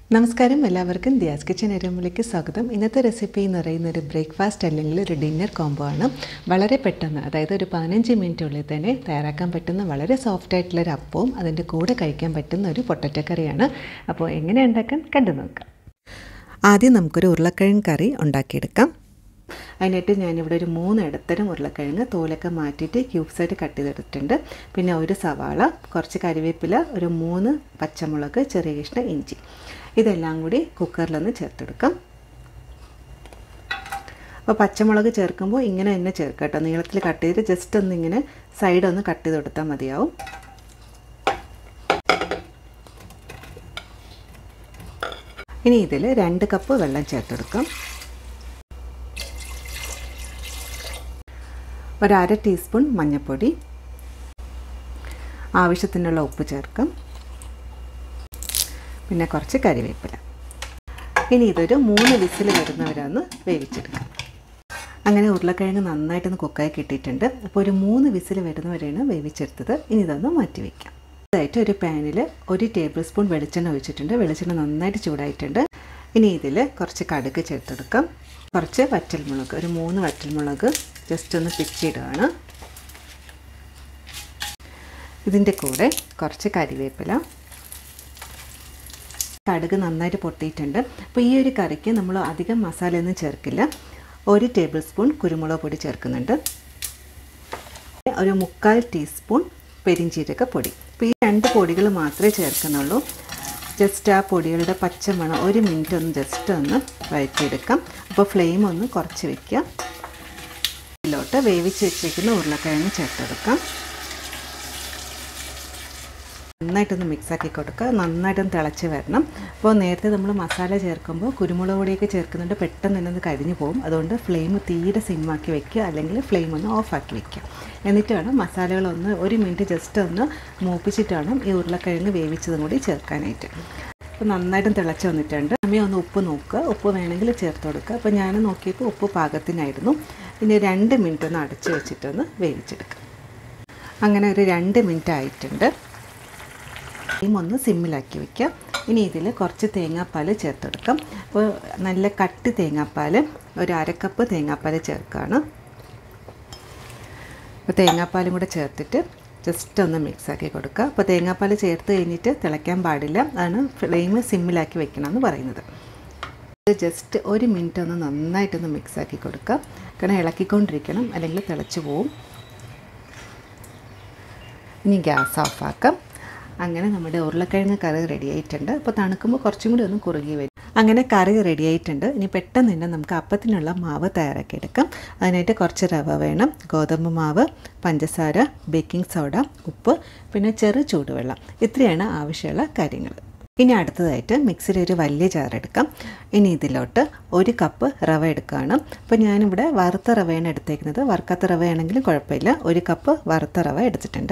നമസ്കാരം എല്ലാവർക്കും ദിയാസ് കിച്ചൻ എരമുളിക്ക് സ്വാഗതം ഇന്നത്തെ റെസിപ്പി എന്ന് പറയുന്ന ഒരു ബ്രേക്ക്ഫാസ്റ്റ് അല്ലെങ്കിൽ ഒരു ഡിന്നർ കോംബോ ആണ് വളരെ പെട്ടെന്ന് അതായത് ഒരു പതിനഞ്ച് മിനിറ്റുള്ളിൽ തന്നെ തയ്യാറാക്കാൻ പറ്റുന്ന വളരെ സോഫ്റ്റ് ആയിട്ടുള്ള ഒരു അപ്പവും അതിൻ്റെ കൂടെ കഴിക്കാൻ പറ്റുന്ന ഒരു പൊട്ടറ്റോ കറിയാണ് അപ്പോൾ എങ്ങനെ ഉണ്ടാക്കാൻ കണ്ടു നോക്കാം ആദ്യം നമുക്കൊരു ഉരുളക്കിഴങ്ങ് കറി ഉണ്ടാക്കിയെടുക്കാം അതിനായിട്ട് ഞാനിവിടെ ഒരു മൂന്ന് ഇടത്തരം ഉരുളക്കിഴങ്ങ് തോലൊക്കെ മാറ്റിയിട്ട് ക്യൂബ്സായിട്ട് കട്ട് ചെയ്തെടുത്തിട്ടുണ്ട് പിന്നെ ഒരു സവാള കുറച്ച് കരിവേപ്പില ഒരു മൂന്ന് പച്ചമുളക് ചെറിയ കഷ്ണം ഇഞ്ചി ഇതെല്ലാം കൂടി കുക്കറിലൊന്ന് ചേർത്തെടുക്കാം അപ്പോൾ പച്ചമുളക് ചേർക്കുമ്പോൾ ഇങ്ങനെ തന്നെ ചേർക്കാം കേട്ടോ നീളത്തിൽ കട്ട് ചെയ്ത് ജസ്റ്റ് ഒന്ന് ഇങ്ങനെ സൈഡ് ഒന്ന് കട്ട് ചെയ്ത് കൊടുത്താൽ മതിയാവും ഇനി ഇതിൽ രണ്ട് കപ്പ് വെള്ളം ചേർത്തെടുക്കാം ഒരു അര ടീസ്പൂൺ മഞ്ഞൾപ്പൊടി ആവശ്യത്തിനുള്ള ഉപ്പ് ചേർക്കാം പിന്നെ കുറച്ച് കരിവേപ്പില ഇനി ഇതൊരു മൂന്ന് വിസിൽ വരുന്നവരൊന്ന് വേവിച്ചെടുക്കാം അങ്ങനെ ഉരുളക്കിഴങ്ങ് നന്നായിട്ടൊന്ന് കുക്കായി കിട്ടിയിട്ടുണ്ട് അപ്പോൾ ഒരു മൂന്ന് വിസിൽ വരുന്നവരെയാണ് വേവിച്ചെടുത്തത് ഇനി ഇതൊന്ന് മാറ്റി വയ്ക്കാം ഇതായിട്ട് ഒരു പാനിൽ ഒരു ടേബിൾ സ്പൂൺ വെളിച്ചെണ്ണ ഒഴിച്ചിട്ടുണ്ട് വെളിച്ചെണ്ണ നന്നായിട്ട് ചൂടായിട്ടുണ്ട് ഇനി ഇതിൽ കുറച്ച് കടുക് ചേർത്തെടുക്കാം കുറച്ച് വറ്റൽമുളക് ഒരു മൂന്ന് വറ്റൽമുളക് ജസ്റ്റ് ഒന്ന് പിച്ചിടുകയാണ് ഇതിൻ്റെ കൂടെ കുറച്ച് കരിവേപ്പില കടുക് നന്നായിട്ട് പൊട്ടിയിട്ടുണ്ട് അപ്പോൾ ഈ ഒരു കറിക്ക് നമ്മൾ അധികം മസാലയൊന്നും ചേർക്കില്ല ഒരു ടേബിൾ സ്പൂൺ കുരുമുളക് പൊടി ചേർക്കുന്നുണ്ട് ഒരു മുക്കാൽ ടീസ്പൂൺ പെരിഞ്ചീരക പൊടി അപ്പോൾ ഈ രണ്ട് പൊടികൾ മാത്രമേ ചേർക്കുന്നുള്ളൂ ജസ്റ്റ് ആ പൊടികളുടെ പച്ചമണം ഒരു മിനിറ്റ് ഒന്ന് ജസ്റ്റ് ഒന്ന് വഴറ്റിയെടുക്കാം അപ്പോൾ ഫ്ലെയിം ഒന്ന് കുറച്ച് വയ്ക്കുക ഇതിലോട്ട് വേവിച്ച് വെച്ചിരിക്കുന്ന ഉരുളക്കിഴങ്ങ് ചേർത്തെടുക്കാം നന്നായിട്ടൊന്ന് മിക്സാക്കി കൊടുക്കുക നന്നായിട്ടൊന്ന് തിളച്ച് വരണം അപ്പോൾ നേരത്തെ നമ്മൾ മസാല ചേർക്കുമ്പോൾ കുരുമുളക് പൊടിയൊക്കെ ചേർക്കുന്നുണ്ട് പെട്ടെന്ന് തന്നെ ഒന്ന് കരിഞ്ഞു പോകും അതുകൊണ്ട് ഫ്ലെയിം തീരെ സിമ്മാക്കി വെക്കുക അല്ലെങ്കിൽ ഫ്ലെയിം ഒന്ന് ഓഫാക്കി വെക്കുക എന്നിട്ട് വേണം മസാലകളൊന്ന് ഒരു മിനിറ്റ് ജസ്റ്റ് ഒന്ന് മൂപ്പിച്ചിട്ട് വേണം ഈ ഉരുളക്കിഴങ്ങ് വേവിച്ചതും കൂടി ചേർക്കാനായിട്ട് അപ്പോൾ നന്നായിട്ടും തിളച്ച് വന്നിട്ടുണ്ട് സമയം ഒന്ന് ഉപ്പ് നോക്കുക ഉപ്പ് വേണമെങ്കിൽ ചേർത്ത് കൊടുക്കുക അപ്പോൾ ഞാൻ നോക്കിയപ്പോൾ ഉപ്പ് പാകത്തിനായിരുന്നു ഇനി രണ്ട് മിനിറ്റ് ഒന്ന് അടച്ച് വെച്ചിട്ടൊന്ന് വേവിച്ചെടുക്കുക അങ്ങനെ ഒരു രണ്ട് മിനിറ്റ് ആയിട്ടുണ്ട് ഫ്ലെയിം ഒന്ന് സിമ്മിലാക്കി വയ്ക്കാം ഇനി ഇതിൽ കുറച്ച് തേങ്ങാപ്പാൽ ചേർത്തെടുക്കാം അപ്പോൾ നല്ല കട്ടി തേങ്ങാപ്പാൽ ഒരു അരക്കപ്പ് തേങ്ങാപ്പാൽ ചേർക്കുകയാണ് അപ്പോൾ തേങ്ങാപ്പാലും കൂടെ ചേർത്തിട്ട് ജസ്റ്റ് ഒന്ന് മിക്സാക്കി കൊടുക്കുക അപ്പോൾ തേങ്ങാപ്പാൽ ചേർത്ത് കഴിഞ്ഞിട്ട് തിളയ്ക്കാൻ പാടില്ല അതാണ് ഫ്ലെയിം സിമ്മിലാക്കി വെക്കണമെന്ന് പറയുന്നത് ജസ്റ്റ് ഒരു മിനിറ്റ് ഒന്ന് നന്നായിട്ടൊന്ന് മിക്സാക്കി കൊടുക്കുക കാരണം ഇളക്കിക്കൊണ്ടിരിക്കണം അല്ലെങ്കിൽ തിളച്ച് പോവും ഇനി ഗ്യാസ് ഓഫാക്കാം അങ്ങനെ നമ്മുടെ ഉരുളക്കിഴങ്ങ് കറി റെഡി ആയിട്ടുണ്ട് അപ്പോൾ തണുക്കുമ്പോൾ കുറച്ചും കൂടി ഒന്ന് കുറുകി വരും അങ്ങനെ കറി റെഡി ആയിട്ടുണ്ട് ഇനി പെട്ടെന്ന് തന്നെ നമുക്ക് അപ്പത്തിനുള്ള മാവ് തയ്യാറാക്കി എടുക്കാം അതിനായിട്ട് കുറച്ച് റവ വേണം ഗോതമ്പ് മാവ് പഞ്ചസാര ബേക്കിംഗ് സോഡ ഉപ്പ് പിന്നെ ചെറു ചൂടുവെള്ളം ഇത്രയാണ് ആവശ്യമുള്ള കാര്യങ്ങൾ ഇനി അടുത്തതായിട്ട് മിക്സിയിൽ ഒരു വലിയ ജാർ എടുക്കാം ഇനി ഇതിലോട്ട് ഒരു കപ്പ് റവ എടുക്കുകയാണ് അപ്പോൾ ഞാനിവിടെ വറുത്ത റവയാണ് എടുത്തേക്കുന്നത് വറുക്കാത്ത റവയാണെങ്കിലും കുഴപ്പമില്ല ഒരു കപ്പ് വറുത്ത റവ എടുത്തിട്ടുണ്ട്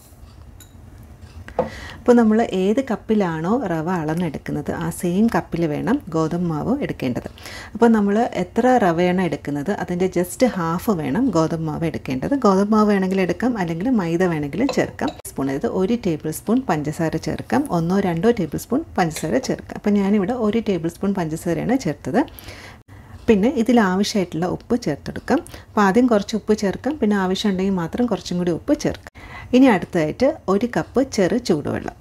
അപ്പോൾ നമ്മൾ ഏത് കപ്പിലാണോ റവ അളന്നെടുക്കുന്നത് ആ സെയിം കപ്പിൽ വേണം ഗോതമ്പ് മാവ് എടുക്കേണ്ടത് അപ്പോൾ നമ്മൾ എത്ര റവയാണ് എടുക്കുന്നത് അതിൻ്റെ ജസ്റ്റ് ഹാഫ് വേണം ഗോതമ്പ് മാവ് എടുക്കേണ്ടത് ഗോതമ്പ് മാവ് വേണമെങ്കിൽ എടുക്കാം അല്ലെങ്കിൽ മൈദ വേണമെങ്കിലും ചേർക്കാം സ്പൂൺ അതായത് ഒരു ടേബിൾ സ്പൂൺ പഞ്ചസാര ചേർക്കാം ഒന്നോ രണ്ടോ ടേബിൾ സ്പൂൺ പഞ്ചസാര ചേർക്കാം അപ്പോൾ ഞാനിവിടെ ഒരു ടേബിൾ സ്പൂൺ പഞ്ചസാരയാണ് ചേർത്തത് പിന്നെ ഇതിൽ ആവശ്യമായിട്ടുള്ള ഉപ്പ് ചേർത്തെടുക്കാം അപ്പോൾ ആദ്യം കുറച്ച് ഉപ്പ് ചേർക്കാം പിന്നെ ആവശ്യമുണ്ടെങ്കിൽ മാത്രം കുറച്ചും കൂടി ഉപ്പ് ചേർക്കാം ഇനി അടുത്തതായിട്ട് ഒരു കപ്പ് ചെറു ചൂടുവെള്ളം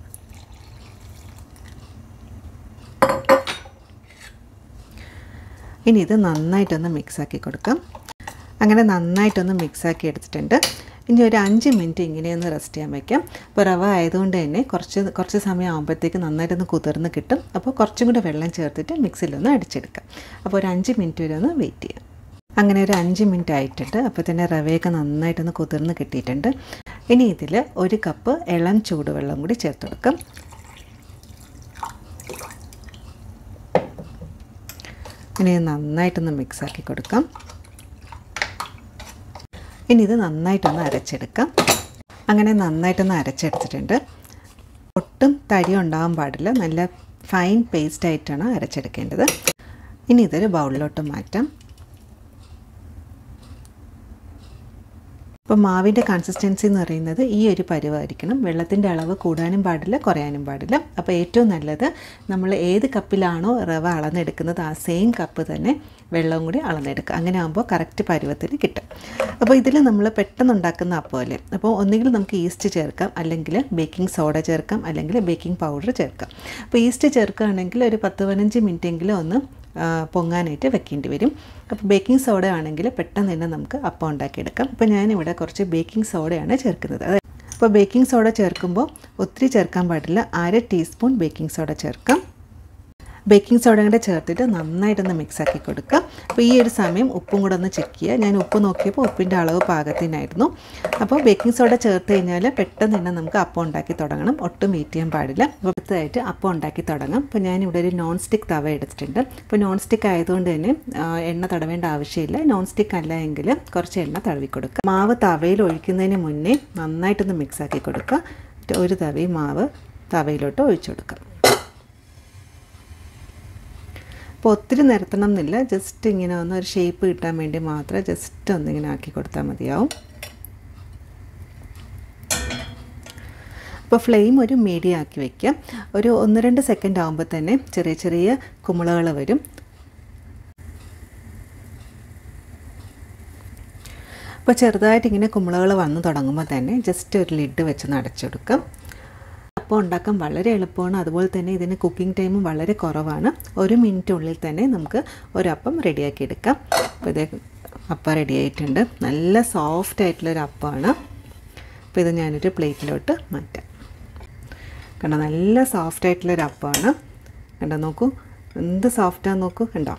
ഇനി ഇത് നന്നായിട്ടൊന്ന് മിക്സാക്കി കൊടുക്കാം അങ്ങനെ നന്നായിട്ടൊന്ന് മിക്സാക്കി എടുത്തിട്ടുണ്ട് ഇനി ഒരു അഞ്ച് മിനിറ്റ് ഇങ്ങനെയൊന്ന് റെസ്റ്റ് ചെയ്യാൻ വയ്ക്കാം അപ്പോൾ റവ ആയതുകൊണ്ട് തന്നെ കുറച്ച് കുറച്ച് സമയം ആകുമ്പോഴത്തേക്ക് നന്നായിട്ടൊന്ന് കുതിർന്ന് കിട്ടും അപ്പോൾ കുറച്ചും കൂടെ വെള്ളം ചേർത്തിട്ട് മിക്സിലൊന്ന് അടിച്ചെടുക്കാം അപ്പോൾ ഒരു അഞ്ച് മിനിറ്റ് വരെ ഒന്ന് വെയിറ്റ് ചെയ്യാം അങ്ങനെ ഒരു അഞ്ച് മിനിറ്റ് ആയിട്ടുണ്ട് അപ്പോൾ തന്നെ റവയൊക്കെ നന്നായിട്ടൊന്ന് കുതിർന്ന് കിട്ടിയിട്ടുണ്ട് ഇനി ഇതിൽ ഒരു കപ്പ് ഇളം ചൂടുവെള്ളം കൂടി ചേർത്ത് കൊടുക്കാം ഇനി നന്നായിട്ടൊന്ന് മിക്സാക്കി കൊടുക്കാം ഇനി ഇത് നന്നായിട്ടൊന്ന് അരച്ചെടുക്കാം അങ്ങനെ നന്നായിട്ടൊന്ന് അരച്ചെടുത്തിട്ടുണ്ട് ഒട്ടും തരി ഉണ്ടാകാൻ പാടില്ല നല്ല ഫൈൻ പേസ്റ്റ് ആയിട്ടാണ് അരച്ചെടുക്കേണ്ടത് ഇനി ഇതൊരു ബൗളിലോട്ട് മാറ്റാം അപ്പോൾ മാവിൻ്റെ കൺസിസ്റ്റൻസി എന്ന് പറയുന്നത് ഈ ഒരു പരുവായിരിക്കണം വെള്ളത്തിൻ്റെ അളവ് കൂടാനും പാടില്ല കുറയാനും പാടില്ല അപ്പോൾ ഏറ്റവും നല്ലത് നമ്മൾ ഏത് കപ്പിലാണോ റവ അളന്നെടുക്കുന്നത് ആ സെയിം കപ്പ് തന്നെ വെള്ളവും കൂടി അളന്നെടുക്കുക അങ്ങനെ ആകുമ്പോൾ കറക്റ്റ് പരുവത്തിന് കിട്ടും അപ്പോൾ ഇതിൽ നമ്മൾ പെട്ടെന്ന് ഉണ്ടാക്കുന്ന അപ്പമല്ലേ അപ്പോൾ ഒന്നുകിൽ നമുക്ക് ഈസ്റ്റ് ചേർക്കാം അല്ലെങ്കിൽ ബേക്കിംഗ് സോഡ ചേർക്കാം അല്ലെങ്കിൽ ബേക്കിംഗ് പൗഡർ ചേർക്കാം അപ്പോൾ ഈസ്റ്റ് ചേർക്കുകയാണെങ്കിൽ ഒരു പത്ത് പതിനഞ്ച് മിനിറ്റെങ്കിലും ഒന്ന് പൊങ്ങാനായിട്ട് വെക്കേണ്ടി വരും അപ്പോൾ ബേക്കിംഗ് സോഡ ആണെങ്കിൽ പെട്ടെന്ന് തന്നെ നമുക്ക് അപ്പം ഉണ്ടാക്കിയെടുക്കാം അപ്പോൾ ഞാനിവിടെ കുറച്ച് ബേക്കിംഗ് സോഡയാണ് ചേർക്കുന്നത് അതായത് അപ്പോൾ ബേക്കിംഗ് സോഡ ചേർക്കുമ്പോൾ ഒത്തിരി ചേർക്കാൻ പാടില്ല അര ടീസ്പൂൺ ബേക്കിംഗ് സോഡ ചേർക്കാം ബേക്കിംഗ് സോഡ കൂടെ ചേർത്തിട്ട് നന്നായിട്ടൊന്ന് മിക്സ് ആക്കി കൊടുക്കുക അപ്പോൾ ഈ ഒരു സമയം ഉപ്പും കൂടെ ഒന്ന് ചെക്ക് ചെയ്യുക ഞാൻ ഉപ്പ് നോക്കിയപ്പോൾ ഉപ്പിൻ്റെ അളവ് പാകത്തിനായിരുന്നു അപ്പോൾ ബേക്കിംഗ് സോഡ ചേർത്ത് കഴിഞ്ഞാൽ പെട്ടെന്ന് തന്നെ നമുക്ക് അപ്പം ഉണ്ടാക്കി തുടങ്ങണം ഒട്ടും വെയിറ്റ് ചെയ്യാൻ പാടില്ല അപ്പോൾ അടുത്തതായിട്ട് അപ്പം ഉണ്ടാക്കി തുടങ്ങാം അപ്പോൾ ഞാനിവിടെ ഒരു നോൺ സ്റ്റിക്ക് തവ എടുത്തിട്ടുണ്ട് അപ്പോൾ നോൺ സ്റ്റിക്ക് ആയതുകൊണ്ട് തന്നെ എണ്ണ തടവേണ്ട ആവശ്യമില്ല നോൺ സ്റ്റിക്ക് അല്ല എങ്കിൽ കുറച്ച് എണ്ണ തടവി കൊടുക്കുക മാവ് തവയിൽ ഒഴിക്കുന്നതിന് മുന്നേ നന്നായിട്ടൊന്ന് മിക്സ് ആക്കി കൊടുക്കുക ഒരു തവി മാവ് തവയിലോട്ട് ഒഴിച്ചു കൊടുക്കുക അപ്പോൾ ഒത്തിരി നിരത്തണം എന്നില്ല ജസ്റ്റ് ഇങ്ങനെ ഒന്ന് ഒരു ഷേപ്പ് കിട്ടാൻ വേണ്ടി മാത്രം ജസ്റ്റ് ഒന്നിങ്ങനെ ആക്കി കൊടുത്താൽ മതിയാവും അപ്പോൾ ഫ്ലെയിം ഒരു മീഡിയം ആക്കി വയ്ക്കാം ഒരു ഒന്ന് രണ്ട് സെക്കൻഡ് ആകുമ്പോൾ തന്നെ ചെറിയ ചെറിയ കുമിളകൾ വരും അപ്പോൾ ചെറുതായിട്ട് ഇങ്ങനെ കുമിളകൾ വന്ന് തുടങ്ങുമ്പോൾ തന്നെ ജസ്റ്റ് ഒരു ലിഡ് വെച്ച് അടച്ചെടുക്കാം അപ്പം ഉണ്ടാക്കാൻ വളരെ എളുപ്പമാണ് അതുപോലെ തന്നെ ഇതിന് കുക്കിംഗ് ടൈമും വളരെ കുറവാണ് ഒരു മിനിറ്റിനുള്ളിൽ തന്നെ നമുക്ക് ഒരപ്പം റെഡിയാക്കി എടുക്കാം അപ്പോൾ ഇത് അപ്പം റെഡി ആയിട്ടുണ്ട് നല്ല സോഫ്റ്റ് ആയിട്ടുള്ളൊരു അപ്പമാണ് അപ്പോൾ ഇത് ഞാനൊരു പ്ലേറ്റിലോട്ട് മാറ്റാം കണ്ടോ നല്ല സോഫ്റ്റ് ആയിട്ടുള്ളൊരു അപ്പമാണ് കണ്ടോ നോക്കൂ എന്ത് സോഫ്റ്റാന്ന് നോക്കൂ കണ്ടോ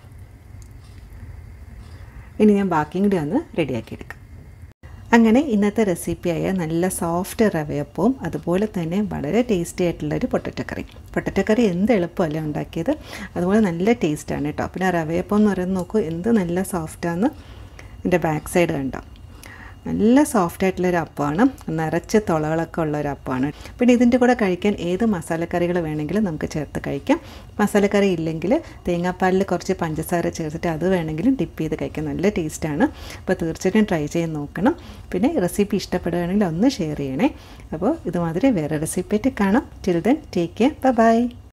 ഇനി ഞാൻ ബാക്കിയും കൂടി ഒന്ന് റെഡിയാക്കി എടുക്കാം അങ്ങനെ ഇന്നത്തെ റെസിപ്പിയായ നല്ല സോഫ്റ്റ് റവയപ്പവും അതുപോലെ തന്നെ വളരെ ടേസ്റ്റി ആയിട്ടുള്ളൊരു പൊട്ടറ്റോ കറി പൊട്ടറ്റോ കറി എന്ത് എളുപ്പമല്ലേ ഉണ്ടാക്കിയത് അതുപോലെ നല്ല ടേസ്റ്റാണ് കേട്ടോ പിന്നെ റവയപ്പം എന്ന് പറയുന്നത് നോക്കൂ എന്ത് നല്ല സോഫ്റ്റാന്ന് എൻ്റെ ബാക്ക് സൈഡ് കണ്ടോ നല്ല സോഫ്റ്റ് ആയിട്ടുള്ളൊരു അപ്പമാണ് നിറച്ച് തുളകളൊക്കെ ഉള്ള ഒരു അപ്പമാണ് പിന്നെ ഇതിൻ്റെ കൂടെ കഴിക്കാൻ ഏത് മസാലക്കറികൾ വേണമെങ്കിലും നമുക്ക് ചേർത്ത് കഴിക്കാം മസാലക്കറി ഇല്ലെങ്കിൽ തേങ്ങാപ്പാലിൽ കുറച്ച് പഞ്ചസാര ചേർത്തിട്ട് അത് വേണമെങ്കിലും ഡിപ്പ് ചെയ്ത് കഴിക്കാം നല്ല ടേസ്റ്റാണ് അപ്പോൾ തീർച്ചയായിട്ടും ട്രൈ ചെയ്ത് നോക്കണം പിന്നെ റെസിപ്പി ഇഷ്ടപ്പെടുകയാണെങ്കിൽ ഒന്ന് ഷെയർ ചെയ്യണേ അപ്പോൾ ഇതുമാതിരി വേറെ റെസിപ്പി ആയിട്ട് കാണാം till then take care by